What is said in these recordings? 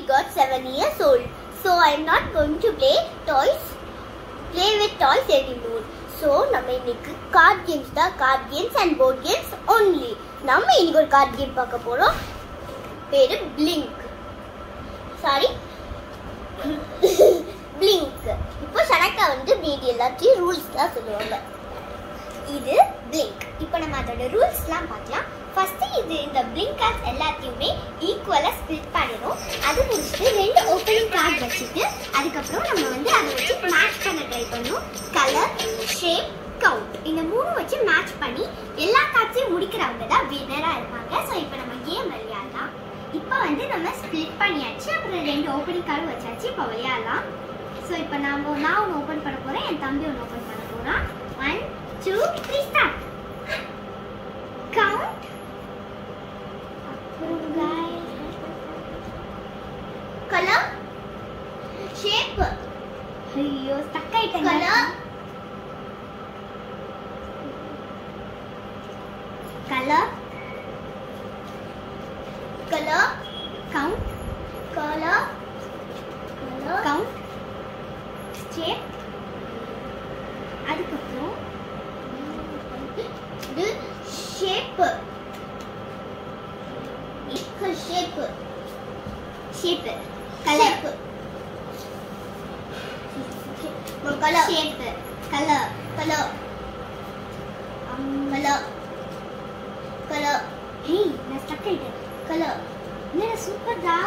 got seven years old. So I'm not going to play toys, play with toys anymore. So நம்ம இன்னைக்கு card games தான் card games and board games only நம்ம இன்னைக்கு ஒரு card game பார்க்க போறோம் பேரு பிளிங்க் சாரி பிளிங்க் இப்போ சனக்கா வந்து மீதி எல்லாத்தையும் ரூல்ஸ் தான் சொல்லுவாங்க இது பிளிங்க் இப்போ நம்ம அதோட ரூல்ஸ்லாம் பார்க்கலாம் ஃபர்ஸ்ட் இது இந்த பிளிங்க் கார்ட்ஸ் எல்லாத்தையுமே ஈக்குவலாக ஸ்ப்ளிட் பண்ணிடும் அது முடிச்சுட்டு ரெண்டு ஓப்பனிங் கார்டு வச்சுட்டு அதுக்கப்புறம் நம்ம வந்து அதை வச்சு மேட்ச் பண்ண ட்ரை பண்ணுவோம் கலர் ஷேப் கவுண்ட் இந்த மூணு வச்சு மேட்ச் பண்ணி எல்லா கார்ட்ஸையும் முடிக்கிறவங்க தான் வின்னராக இருப்பாங்க ஸோ இப்போ நம்ம கேம் விளையாடலாம் இப்போ வந்து நம்ம ஸ்ப்ளிட் பண்ணியாச்சு அப்புறம் ரெண்டு ஓப்பனிங் கார்டு வச்சாச்சு இப்போ விளையாடலாம் ஸோ இப்போ நாம நான் ஒன்று ஓப்பன் பண்ண போகிறேன் என் தம்பி ஒன்று ஓப்பன் பண்ண போகிறான் one two three start count colour shape ஐயோ ஸ்டக் ஆயிட்டேன் colour colour colour count colour count shape அதுக்கப்புறம் இது shape shape shape colour colour shape colour colour colour colour ஹே நான் ஸ்டக் ஆயிட்டேன் கலர் என்ன சூப்பர் டா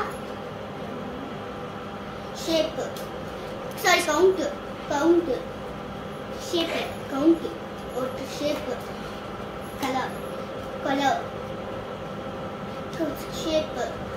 shape sorry count count shape count ஒரு shape colour colour shape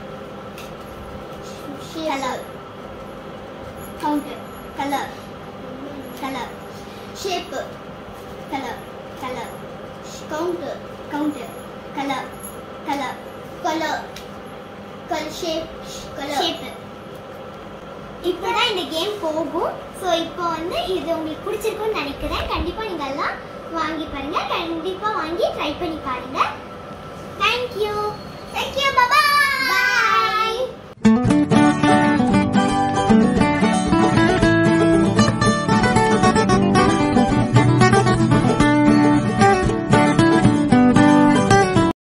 colour count colour colour shape colour colour count count colour colour colour colour shape colour shape இப்போதான் இந்த game போகும் so இப்போ வந்து இது உங்களுக்கு பிடிச்சிருக்கும்னு நினைக்கிறேன் கண்டிப்பாக நீங்கள் எல்லாம் வாங்கி பாருங்க கண்டிப்பாக வாங்கி ட்ரை பண்ணி பாருங்க தேங்க்யூ தேங்க்யூ பாபா